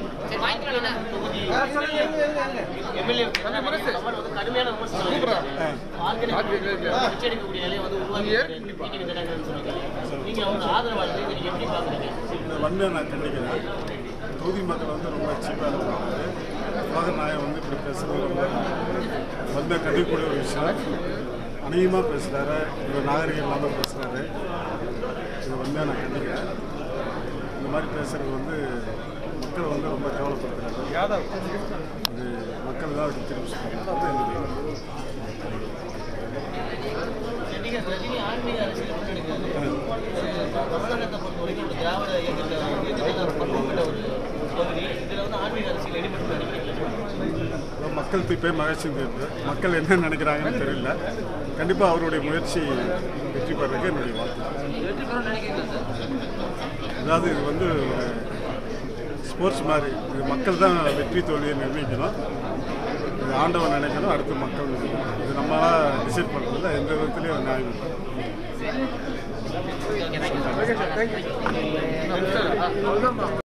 சரி வாங்கிக்கலாம்ண்ணா எம்எல்ஏ கடுமையான விமர்சனம் எடுக்கக்கூடிய நிலையை வந்து உருவாக்கி நீங்க அவங்க ஆதரவாளர்கள் இதை நீங்க எப்படி பாக்குறீங்க இந்த வன்மையை நான் கண்டிக்கிறேன் தொகுதி மக்கள் வந்து ரொம்ப சீப்பாக இருக்கிறாங்க சுவாகர் நாயன் வந்து இப்படி பேசுறது ரொம்ப வன்மையாக கண்டிக்கக்கூடிய ஒரு விஷயம் அநேகமாக பேசுகிறாரு இவர் நாகரிகம் இல்லாமல் பேசுகிறாரு இது வன்மையாக நான் கண்டிக்கிறேன் இந்த மாதிரி பேசுறது வந்து மக்கள் வந்து ரொம்ப கவலைப்படுத்துறாங்க இது மக்கள் தான் அதுக்கு திரும்ப சொல்லுறாங்க என்னுடைய நடிகர் ரஜினி ஆன்மீக அரசியல் முன்னெடுக்கிறாரு தமிழகத்தை பொறுத்த வரைக்கும் ஒரு திராவிட இயக்கத்தை இயக்கத்தை பக்குவப்பட்ட ஒரு பகுதி இதுல வந்து ஆன்மீக அரசியல் ஈடுபட்டு நினைக்கிறீங்களா மக்கள் தீப்பே மகிழ்ச்சி தீர்ப்பு மக்கள் என்ன நினைக்கிறாங்கன்னு தெரியல கண்டிப்பாக அவருடைய முயற்சி வெற்றி பெறதுக்கு என்னுடைய வாழ்த்து வெற்றி பெறும் நினைக்கிறீங்களா சார் அதாவது இது வந்து ஒரு ஸ்போர்ட்ஸ் மாதிரி இது மக்கள் தான் வெற்றி தோல்வியை நிர்ணயிக்கணும் இது ஆண்டவன் நினைக்கணும் அடுத்து மக்கள் நினைக்கணும் இது நம்மளால் டிசைட் பண்ணுறதுல எந்த விதத்துலையும் நியாயம் இல்லை